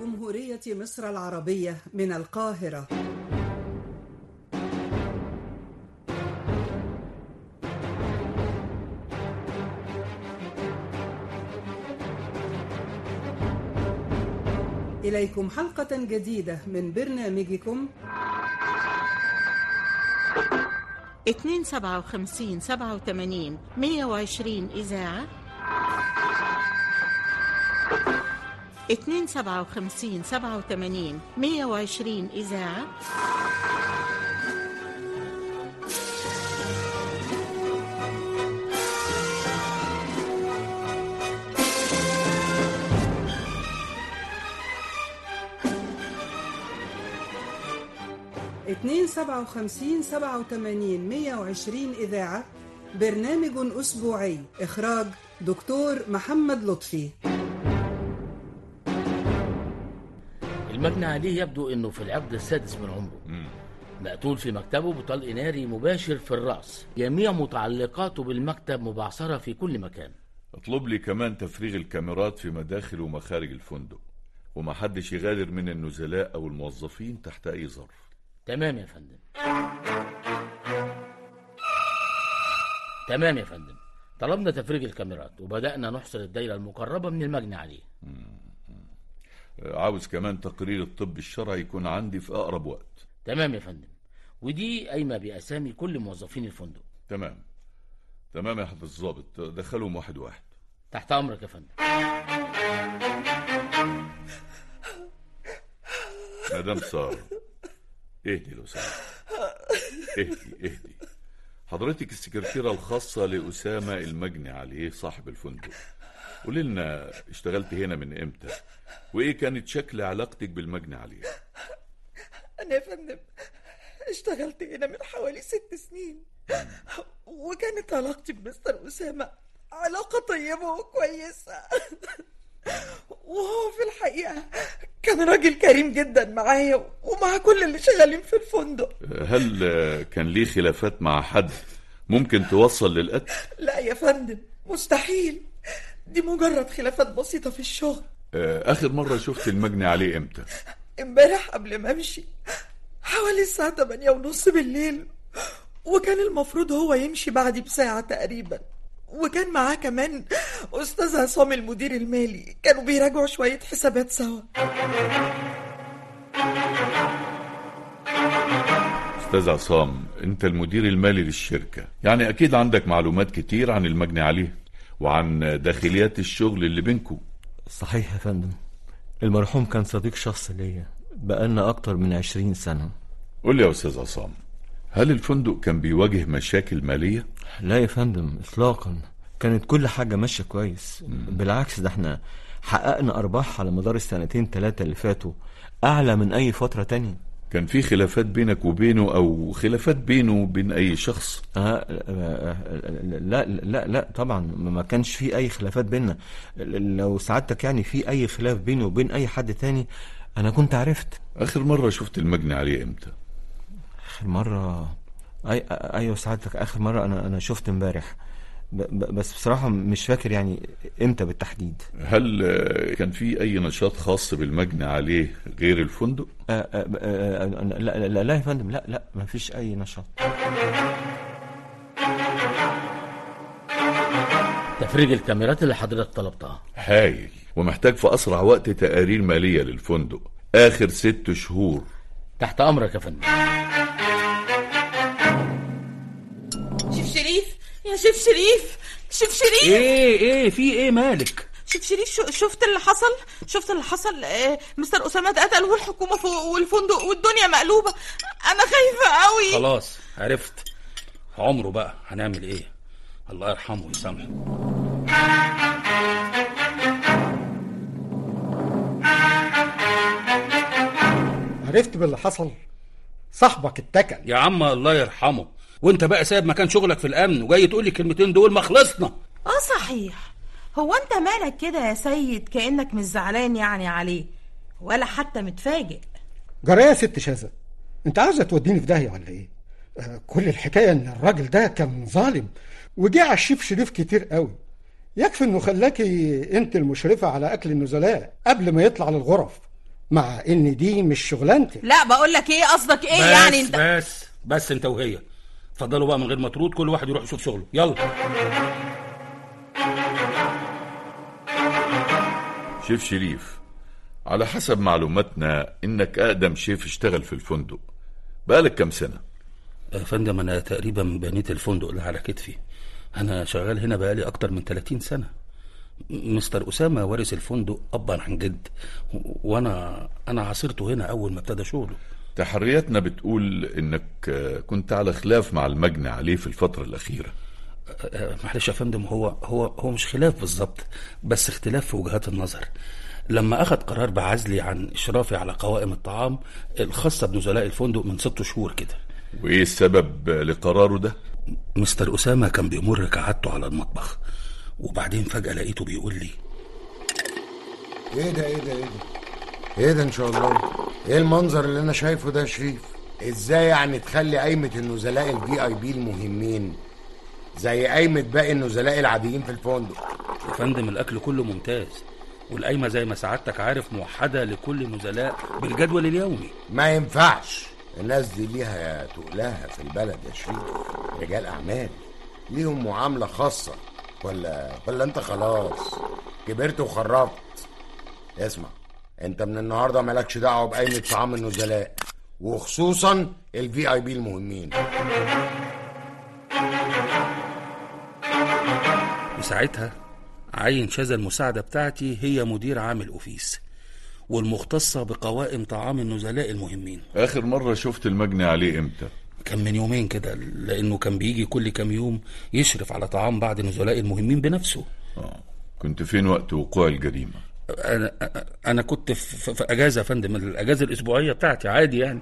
جمهورية مصر العربية من القاهرة إليكم حلقة جديدة من برنامجكم 257 87 120 إذاعة 257 87 120 إذاعة اتنين سبعة وخمسين سبعة وتمانين مية وعشرين إذاعة برنامج أسبوعي إخراج دكتور محمد لطفي المجني عليه يبدو انه في العقد السادس من عمره مقتول في مكتبه بطلق ناري مباشر في الرأس جميع متعلقاته بالمكتب مبعثرة في كل مكان اطلب لي كمان تفريغ الكاميرات في مداخل ومخارج الفندق ومحدش يغادر من النزلاء أو الموظفين تحت أي ظرف تمام يا فندم تمام يا فندم طلبنا تفريغ الكاميرات وبدأنا نحصر الدايرة المقربة من المجني عليه آه، عاوز كمان تقرير الطب الشرعي يكون عندي في أقرب وقت تمام يا فندم ودي قايمة بأسامي كل موظفين الفندق تمام تمام يا حضرة الظابط دخلهم واحد واحد تحت أمرك يا فندم مدام سارة اهدي لو سمحت اهدي اهدي حضرتك السكرتيرة الخاصة لأسامة المجني عليه صاحب الفندق قولي لنا اشتغلت هنا من امتى وايه كانت شكل علاقتك بالمجني عليه أنا يا فندم اشتغلت هنا من حوالي ست سنين وكانت علاقتي بمستر أسامة علاقة طيبة وكويسة وهو في الحقيقة كان راجل كريم جدا معايا ومع كل اللي شغالين في الفندق هل آه، كان ليه خلافات مع حد ممكن توصل للقتل لا يا فندم مستحيل دي مجرد خلافات بسيطة في الشغل آه، اخر مرة شفت المجني عليه امتى امبارح قبل ما امشي حوالي الساعة تمانية ونص بالليل وكان المفروض هو يمشي بعدي بساعة تقريبا وكان معاه كمان أستاذ عصام المدير المالي كانوا بيراجعوا شوية حسابات سوا استاذ عصام انت المدير المالي للشركة يعني اكيد عندك معلومات كتير عن المجني عليه وعن داخليات الشغل اللي بينكم صحيح يا فندم المرحوم كان صديق شخص ليا بقالنا أكتر من عشرين سنة قول لي يا استاذ عصام هل الفندق كان بيواجه مشاكل مالية لا يا فندم إطلاقا كانت كل حاجة ماشية كويس بالعكس ده احنا حققنا أرباح على مدار السنتين ثلاثة اللي فاتوا أعلى من أي فترة تانية كان في خلافات بينك وبينه او خلافات بينه وبين اي شخص آه آه، لا لا لا طبعا ما كانش في أي خلافات بينا لو سعادتك يعني في أي خلاف بيني وبين أي حد تاني أنا كنت عرفت اخر مرة شفت المجني عليه امتى آخر مرة أي أيوة سعادتك آخر مرة أنا أنا شفت امبارح ب- ب- بس بصراحة مش فاكر يعني إمتى بالتحديد هل آه، كان في اي نشاط خاص بالمجني عليه غير الفندق آه، آه، آه، آه، لا, لا لا يا فندم لا لا ما فيش أي نشاط تفريغ الكاميرات اللي حضرتك طلبتها هايل ومحتاج في اسرع وقت تقارير مالية للفندق اخر ست شهور تحت أمرك يا فندم شيف شريف يا شيف شريف شيف شريف ايه ايه في ايه مالك شيف شريف شو شفت اللي حصل شفت اللي حصل آه، مستر أسامة اتقتل والحكومة فوق والفندق والدنيا مقلوبة أنا خايفة قوي خلاص عرفت عمره بقى هنعمل ايه الله يرحمه ويسامحه عرفت باللي حصل صاحبك اتكل يا عم الله يرحمه وانت بقى سايب مكان شغلك في الامن وجاي تقول لي الكلمتين دول ما خلصنا اه صحيح هو انت مالك كده يا سيد كأنك مش زعلان يعني عليه ولا حتى متفاجئ جرايه يا ست شاذة انت عاوزه توديني في داهيه ولا ايه آه كل الحكايه ان الراجل ده كان ظالم وجه على الشيف شريف كتير قوي يكفي انه خلاكي انت المشرفه على اكل النزلاء قبل ما يطلع للغرف مع ان دي مش شغلانتي لا بقول لك ايه قصدك ايه بس يعني انت بس بس انت وهي اتفضلوا بقى من غير ما ترود كل واحد يروح يشوف شغله يلا شيف شريف على حسب معلوماتنا انك اقدم شيف اشتغل في الفندق بقالك كام سنه يا فندم انا تقريبا بنيت الفندق اللي على كتفي انا شغال هنا بقالي اكتر من 30 سنه م- مستر اسامه وارث الفندق ابا عن جد و- وانا انا عاصرته هنا اول ما ابتدى شغله تحرياتنا بتقول انك آه، كنت على خلاف مع المجني عليه في الفتره الاخيره آه، معلش يا فندم هو هو هو مش خلاف بالظبط بس اختلاف في وجهات النظر لما اخذ قرار بعزلي عن اشرافي على قوائم الطعام الخاصه بنزلاء الفندق من ست شهور كده وايه السبب آه، لقراره ده مستر اسامه كان بيمر كعادته على المطبخ وبعدين فجاه لقيته بيقول لي ايه ده ايه ده ايه ده ايه ده ان شاء الله ايه المنظر اللي انا شايفه ده يا شريف ازاي يعني تخلي قايمة النزلاء الفي اي بي المهمين زي قايمة باقي النزلاء العاديين في الفندق يا فندم الاكل كله ممتاز والقايمه زي ما سعادتك عارف موحده لكل النزلاء بالجدول اليومي ما ينفعش الناس دي ليها تقلها في البلد يا شريف رجال اعمال ليهم معاملة خاصة ولا ولا انت خلاص كبرت وخرفت اسمع انت من النهارده مالكش دعوه بقايمه طعام النزلاء وخصوصا الفي اي بي المهمين وساعتها عين شاذة المساعدة بتاعتي هي مدير عام الأوفيس والمختصة بقوائم طعام النزلاء المهمين اخر مره شفت المجني عليه امتى كان من يومين كده لأنه كان بيجي كل كام يوم يشرف على طعام بعض النزلاء المهمين بنفسه اه كنت فين وقت وقوع الجريمه أنا أنا كنت في, في, في أجازة يا فندم الأجازة الأسبوعية بتاعتي عادي يعني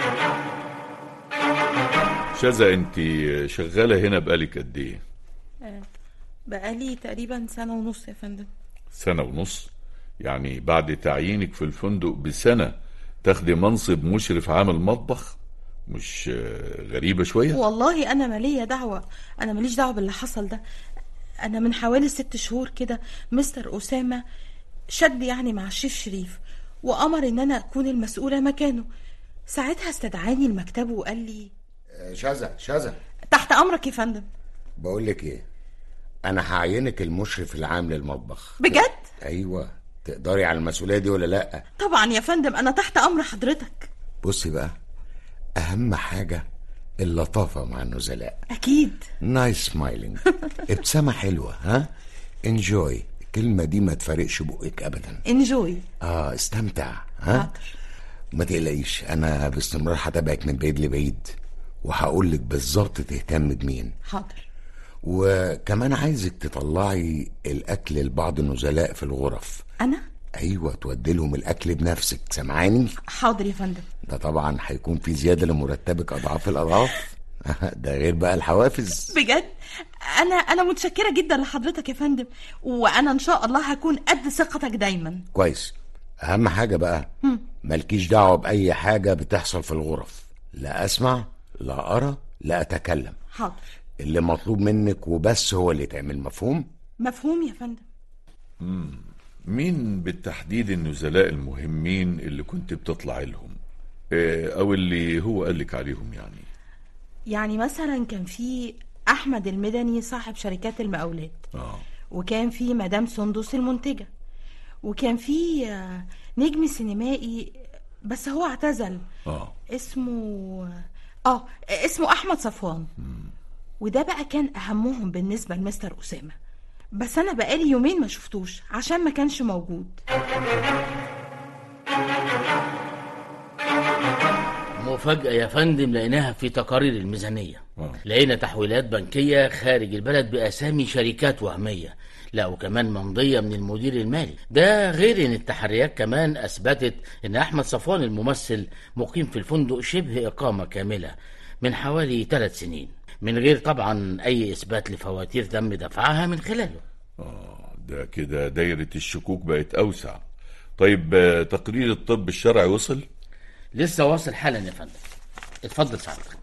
شذا انت شغاله هنا بقالك قد ايه بقالي تقريبا سنة ونص يا فندم سنه ونص يعني بعد تعيينك في الفندق بسنه تاخدي منصب مشرف عام المطبخ مش آه، غريبه شويه والله انا مالية دعوة انا ماليش دعوة باللي حصل ده انا من حوالي ست شهور كده مستر اسامة شد يعني مع الشيف شريف وامر ان انا اكون المسؤولة مكانه ساعتها استدعاني المكتب وقال لي آه، شذا شذا تحت امرك يا فندم بقول لك ايه انا هعينك المشرف العام للمطبخ بجد ايوه تقدري على المسؤوليه دي ولا لا طبعا يا فندم انا تحت امر حضرتك بصي بقى اهم حاجه اللطافه مع النزلاء اكيد نايس سمايلينج ابتسامه حلوه ها انجوي الكلمه دي ما تفارقش بقك ابدا انجوي اه استمتع ها ما تقلقيش انا باستمرار هتابعك من بعيد لبعيد وهقول لك بالظبط تهتم بمين حاضر وكمان عايزك تطلعي الاكل لبعض النزلاء في الغرف انا ايوه تودي لهم الاكل بنفسك سامعاني حاضر يا فندم ده طبعا هيكون في زياده لمرتبك اضعاف الاضعاف ده غير بقى الحوافز بجد انا انا متشكره جدا لحضرتك يا فندم وانا ان شاء الله هكون قد ثقتك دايما كويس اهم حاجه بقى مالكيش دعوه باي حاجه بتحصل في الغرف لا اسمع لا ارى لا اتكلم حاضر اللي مطلوب منك وبس هو اللي تعمل مفهوم مفهوم يا فندم مين بالتحديد النزلاء المهمين اللي كنت بتطلع لهم آه، او اللي هو قالك عليهم يعني يعني مثلا كان في احمد المدني صاحب شركات المقاولات اه وكان في مدام سندس المنتجه وكان في آه، نجم سينمائي بس هو اعتزل اه اسمه اه اسمه احمد صفوان وده بقى كان اهمهم بالنسبه لمستر اسامه بس انا بقالي يومين ما شفتوش عشان ما كانش موجود مفاجأة يا فندم لقيناها في تقارير الميزانية آه. لقينا تحويلات بنكية خارج البلد بأسامي شركات وهمية لا وكمان ممضية من المدير المالي ده غير ان التحريات كمان اثبتت ان احمد صفوان الممثل مقيم في الفندق شبه اقامة كاملة من حوالي ثلاث سنين من غير طبعا اي اثبات لفواتير تم دفعها من خلاله اه ده كده دايرة الشكوك بقت اوسع طيب آه، تقرير الطب الشرعي وصل لسه واصل حالا يا فندم اتفضل سعادتك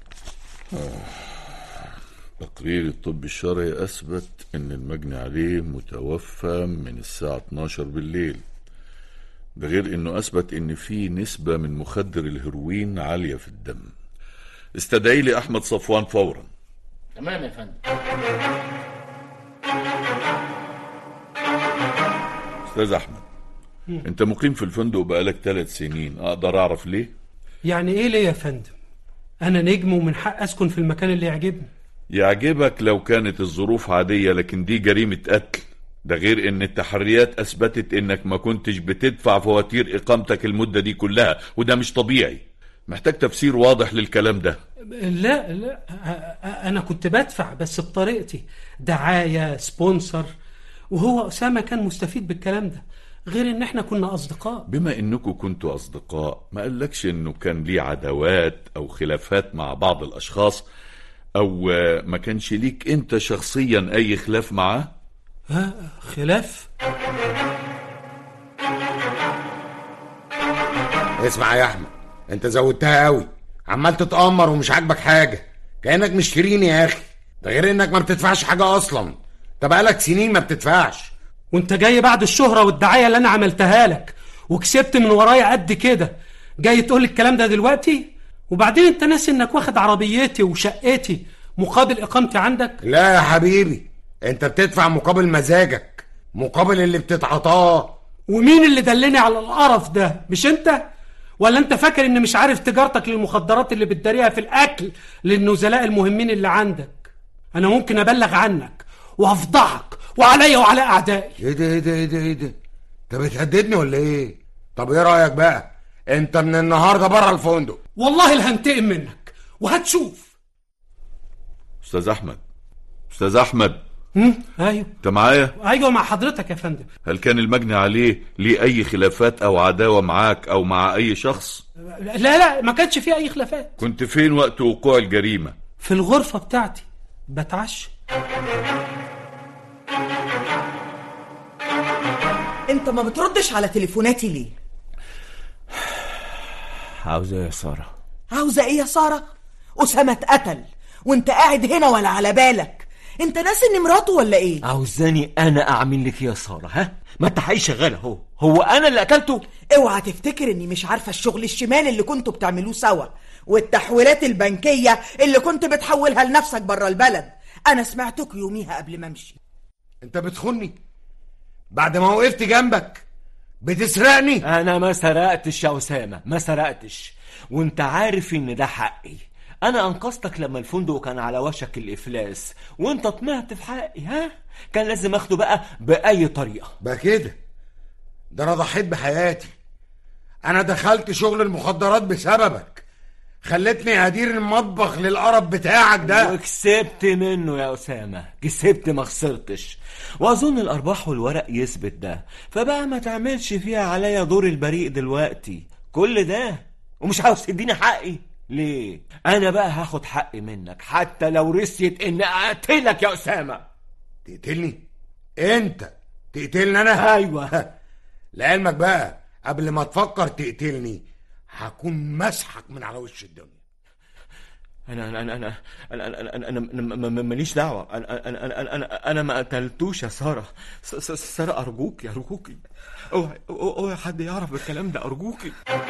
تقرير الطب الشرعي أثبت إن المجني عليه متوفى من الساعة 12 بالليل ده غير انه اثبت ان في نسبة من مخدر الهيروين عالية في الدم استدعي لي احمد صفوان فورا تمام يا فندم استاذ احمد انت مقيم في الفندق بقالك ثلاث سنين اقدر اعرف ليه يعني ايه ليه يا فندم انا نجم ومن حق اسكن في المكان اللي يعجبني يعجبك لو كانت الظروف عادية لكن دي جريمة قتل ده غير ان التحريات اثبتت انك ما كنتش بتدفع فواتير اقامتك المدة دي كلها وده مش طبيعي محتاج تفسير واضح للكلام ده لا لا أ- أ- انا كنت بدفع بس بطريقتي دعايه سبونسر وهو اسامه كان مستفيد بالكلام ده غير ان احنا كنا اصدقاء بما انكم كنتوا اصدقاء ما قالكش انه كان ليه عداوات او خلافات مع بعض الاشخاص او آه، ما كانش ليك انت شخصيا اي خلاف معاه ها خلاف اسمع يا احمد انت زودتها قوي عمال تتامر ومش عاجبك حاجه كانك مش شيريني يا اخي ده غير انك ما بتدفعش حاجه اصلا انت بقالك سنين ما بتدفعش وانت جاي بعد الشهره والدعايه اللي انا عملتها لك وكسبت من ورايا قد كده جاي تقول لي الكلام ده دلوقتي وبعدين انت ناسي انك واخد عربيتي وشقتي مقابل اقامتي عندك لا يا حبيبي انت بتدفع مقابل مزاجك مقابل اللي بتتعطاه ومين اللي دلني على القرف ده مش انت ولا انت فاكر ان مش عارف تجارتك للمخدرات اللي بتداريها في الاكل للنزلاء المهمين اللي عندك انا ممكن ابلغ عنك وافضحك وعليا وعلى اعدائي ايه ده ايه ده ايه ده ايه ده انت بتهددني ولا ايه طب ايه رايك بقى انت من النهارده بره الفندق والله اللي هنتقم منك وهتشوف استاذ احمد استاذ احمد هم؟ ايوه انت معايا ايوه مع حضرتك يا فندم هل كان المجني عليه ليه اي خلافات او عداوة معاك او مع اي شخص لا لا ما كانش فيه اي خلافات كنت فين وقت وقوع الجريمة في الغرفه بتاعتي بتعشى انت ما بتردش على تليفوناتي ليه عاوزة ايه يا سارة عاوزه ايه يا ساره اسامه اتقتل وانت قاعد هنا ولا على بالك انت ناسي ان مراته ولا ايه عاوزاني انا اعمل لك إيه يا سارة ها ما انت حقيقي شغال اهو هو انا اللي قتلته اوعى تفتكر اني مش عارفه الشغل الشمال اللي كنتوا بتعملوه سوا والتحويلات البنكيه اللي كنت بتحولها لنفسك بره البلد انا سمعتك يوميها قبل ما امشي انت بتخوني بعد ما وقفت جنبك بتسرقني انا ما سرقتش يا اسامة ما سرقتش وانت عارف ان ده حقي انا انقذتك لما الفندق كان على وشك الافلاس وانت طمعت في حقي ها كان لازم اخده بقى باي طريقة بقى كده ده انا ضحيت بحياتي انا دخلت شغل المخدرات بسببك خلتني ادير المطبخ للقرف بتاعك ده وكسبت منه يا أسامة كسبت ما خسرتش وأظن الأرباح والورق يثبت ده فبقى ما تعملش فيها عليا دور البريء دلوقتي كل ده ومش عاوز تديني حقي ليه أنا بقى هاخد حقي منك حتى لو رسيت إن أقتلك يا أسامة تقتلني انت تقتلني انا أيوة لعلمك بقى قبل ما تفكر تقتلني هكون مسحك من على وش الدنيا أنا أنا أنا أنا أنا أنا أنا أنا أنا ما- ما- ماليش دعوة أنا أنا أنا أنا أنا, أنا ما قتلتوش يا سارة س- س- سارة أرجوك أرجوكي اوعي اوعي حد يعرف الكلام ده أرجوكي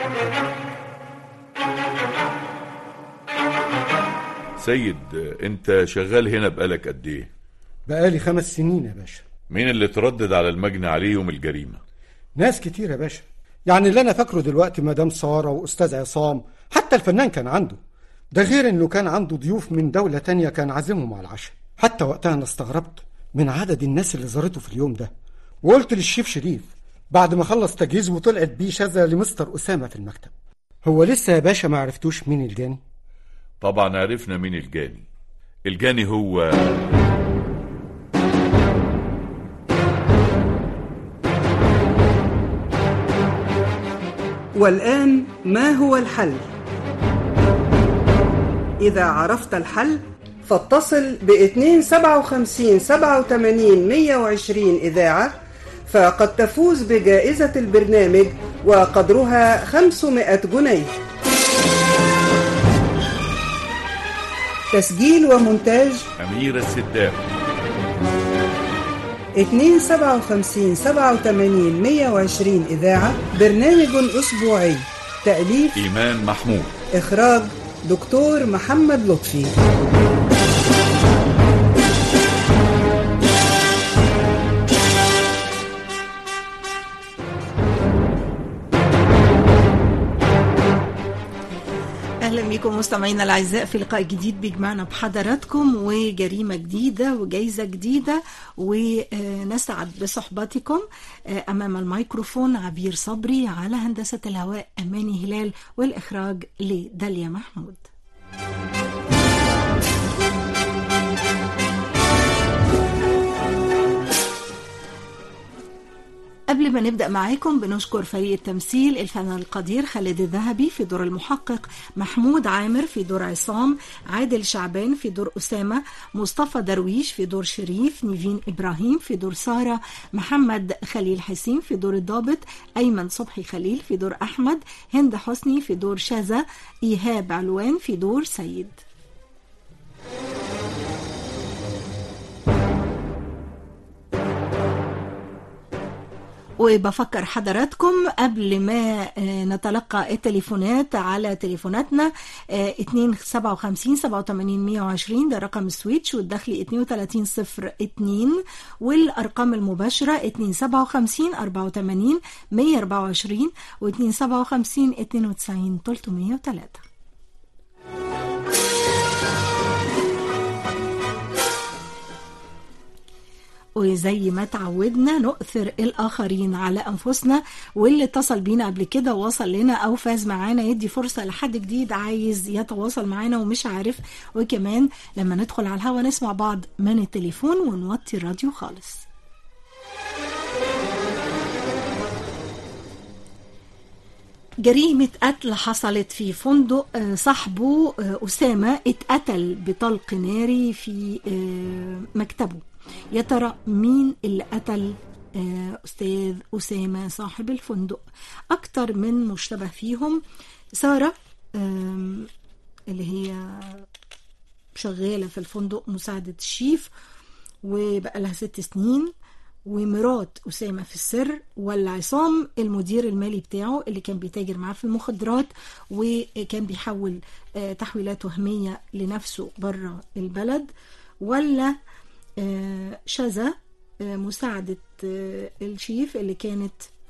سيد انت شغال هنا بقالك قد ايه بقالي خمس سنين يا باشا مين اللي تردد على المجني عليه يوم الجريمة ناس كتير يا باشا يعني اللي انا فاكره دلوقتي مدام ساره واستاذ عصام حتى الفنان كان عنده ده غير انه كان عنده ضيوف من دولة تانية كان عازمهم على العشاء حتى وقتها انا استغربت من عدد الناس اللي زارته في اليوم ده وقلت للشيف شريف بعد ما خلص تجهيز وطلعت بيه شذا لمستر أسامة في المكتب هو لسه يا باشا ما عرفتوش مين الجاني طبعا عرفنا مين الجاني الجاني هو والآن ما هو الحل؟ إذا عرفت الحل فاتصل ب 257 87 120 إذاعة فقد تفوز بجائزة البرنامج وقدرها 500 جنيه تسجيل ومونتاج أميرة السداوي 257 87 120 إذاعة برنامج أسبوعي تأليف إيمان محمود إخراج دكتور محمد لطفي اهلا بكم مستمعينا الاعزاء في لقاء جديد بيجمعنا بحضراتكم وجريمه جديده وجائزه جديده ونسعد بصحبتكم امام الميكروفون عبير صبري على هندسه الهواء اماني هلال والاخراج لداليا محمود قبل ما نبدأ معاكم بنشكر فريق التمثيل الفنان القدير خالد الذهبي في دور المحقق محمود عامر في دور عصام عادل شعبان في دور أسامة مصطفى درويش في دور شريف نيفين إبراهيم في دور سارة محمد خليل حسين في دور الضابط أيمن صبحي خليل في دور أحمد هند حسني في دور شذا إيهاب علوان في دور سيد وبفكر حضراتكم قبل ما نتلقى التليفونات على تليفوناتنا 257 87 120 ده رقم السويتش والداخلي 3202 والارقام المباشره 257 84 124 و 257 92 303 وزي ما تعودنا نؤثر الآخرين على أنفسنا واللي اتصل بينا قبل كده وصل لنا أو فاز معانا يدي فرصة لحد جديد عايز يتواصل معانا ومش عارف وكمان لما ندخل على الهوا نسمع بعض من التليفون ونوطي الراديو خالص جريمة قتل حصلت في فندق صاحبه أسامة اتقتل بطلق ناري في مكتبه يا ترى مين اللي قتل أستاذ أسامة صاحب الفندق أكتر من مشتبه فيهم سارة اللي هي شغالة في الفندق مساعدة الشيف وبقى لها ست سنين ومرات أسامة في السر ولا عصام المدير المالي بتاعه اللي كان بيتاجر معاه في المخدرات وكان بيحول تحويلات وهمية لنفسه بره البلد ولا شذا مساعدة الشيف اللي كانت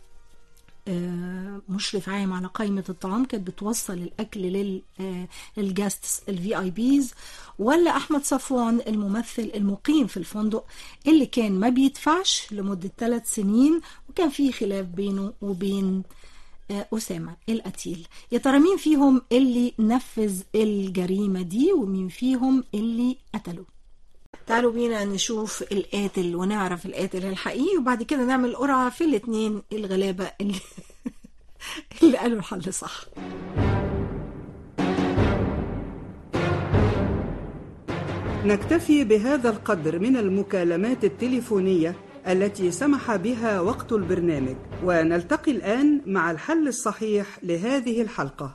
مشرف عام على قائمة الطعام كانت بتوصل الأكل للجاستس الفي اي بيز ولا أحمد صفوان الممثل المقيم في الفندق اللي كان ما بيدفعش لمدة ثلاث سنين وكان في خلاف بينه وبين أسامة القتيل يا ترى مين فيهم اللي نفذ الجريمة دي ومين فيهم اللي قتله تعالوا بينا نشوف القاتل ونعرف القاتل الحقيقي وبعد كده نعمل قرعة في الاتنين الغلابة اللي, اللي قالوا الحل صح نكتفي بهذا القدر من المكالمات التليفونية التي سمح بها وقت البرنامج ونلتقي الآن مع الحل الصحيح لهذه الحلقة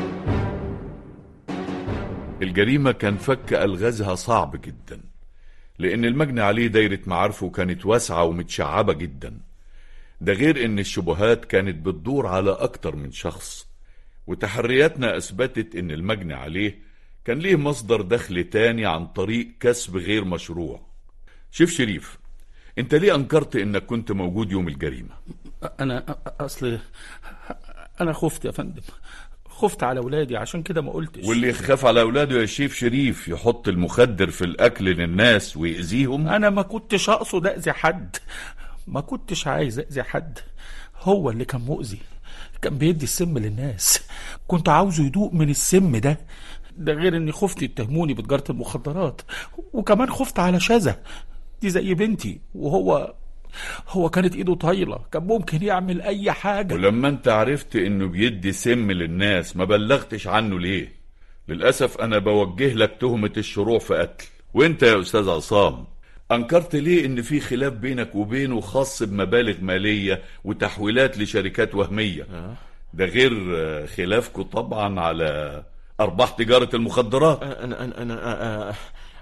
الجريمة كان فك ألغازها صعب جدا لأن المجني عليه دايرة معارفه كانت واسعة ومتشعبة جدا ده غير إن الشبهات كانت بتدور على أكتر من شخص وتحرياتنا أثبتت إن المجني عليه كان ليه مصدر دخل تاني عن طريق كسب غير مشروع شيف شريف انت ليه انكرت انك كنت موجود يوم الجريمة انا اصل انا خفت يا فندم خفت على ولادي عشان كده ما قلتش واللي يخاف على اولاده يا شيف شريف يحط المخدر في الاكل للناس ويأذيهم انا ما كنتش اقصد اذي حد ما كنتش عايز اذي حد هو اللي كان مؤذي كان بيدي السم للناس كنت عاوزه يدوق من السم ده ده غير اني خفت يتهموني بتجارة المخدرات وكمان خفت على شذا دي زي بنتي وهو هو كانت ايده طايلة كان ممكن يعمل اي حاجة ولما انت عرفت انه بيدي سم للناس ما بلغتش عنه ليه للأسف انا بوجه لك تهمة الشروع في قتل وانت يا استاذ عصام انكرت ليه ان في خلاف بينك وبينه خاص بمبالغ مالية وتحويلات لشركات وهمية ده غير خلافكم طبعا على ارباح تجارة المخدرات انا انا انا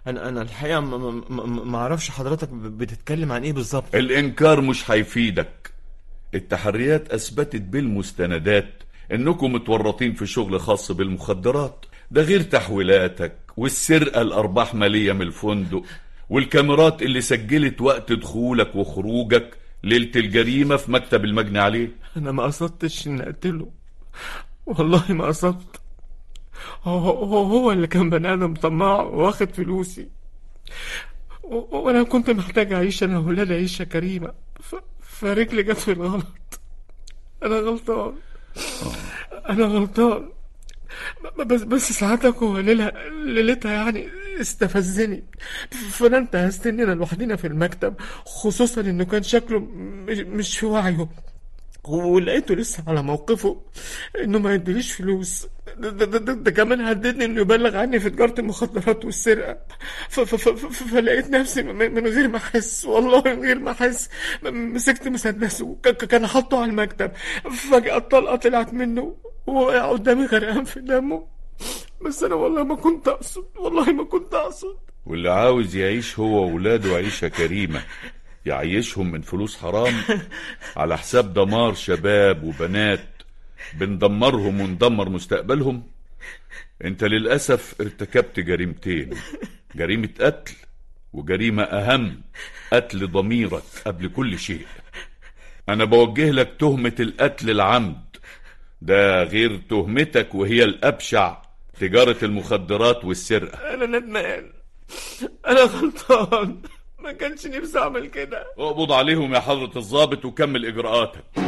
انا انا الحقيقه ما- ما ما- ما اعرفش حضرتك ب- بتتكلم عن ايه بالظبط الإنكار مش هيفيدك التحريات أثبتت بالمستندات إنكم متورطين في شغل خاص بالمخدرات ده غير تحويلاتك والسرقة الأرباح مالية من الفندق والكاميرات اللي سجلت وقت دخولك وخروجك ليلة الجريمة في مكتب المجني عليه انا ما قصدتش اني اقتله والله ما قصدت هو, هو, هو اللي كان بني ادم طماع واخد فلوسي و- وانا كنت محتاج اعيش انا وولادي عيشه كريمه ف... فرجلي جت في الغلط انا غلطان انا غلطان ب- بس بس ساعتك هو ليلها ليلتها يعني استفزني فانا انتهزت اننا لوحدنا في المكتب خصوصا انه كان شكله مش, مش في وعيه ولقيته لسه على موقفه انه ما يديليش فلوس ده, ده, ده, ده, ده كمان هددني انه يبلغ عني في تجاره المخدرات والسرقه ف- ف- ف- ف- فلقيت نفسي من من غير ما احس والله من غير ما احس م- مسكت مسدسه ك- ك- كان حاطه على المكتب فجاه الطلقه طلعت منه ووقع قدامي غرقان في دمه بس انا والله ما كنت اقصد والله ما كنت اقصد واللي عاوز يعيش هو وولاده عيشة كريمة يعيشهم من فلوس حرام على حساب دمار شباب وبنات بندمرهم وندمر مستقبلهم انت للأسف ارتكبت جريمتين جريمة قتل وجريمة أهم قتل ضميرك قبل كل شيء أنا بوجه لك تهمة القتل العمد ده غير تهمتك وهي الأبشع تجارة المخدرات والسرقة انا ندمان انا غلطان ما كانش نفسي اعمل كده اقبض عليهم يا حضرة الضابط وكمل إجراءاتك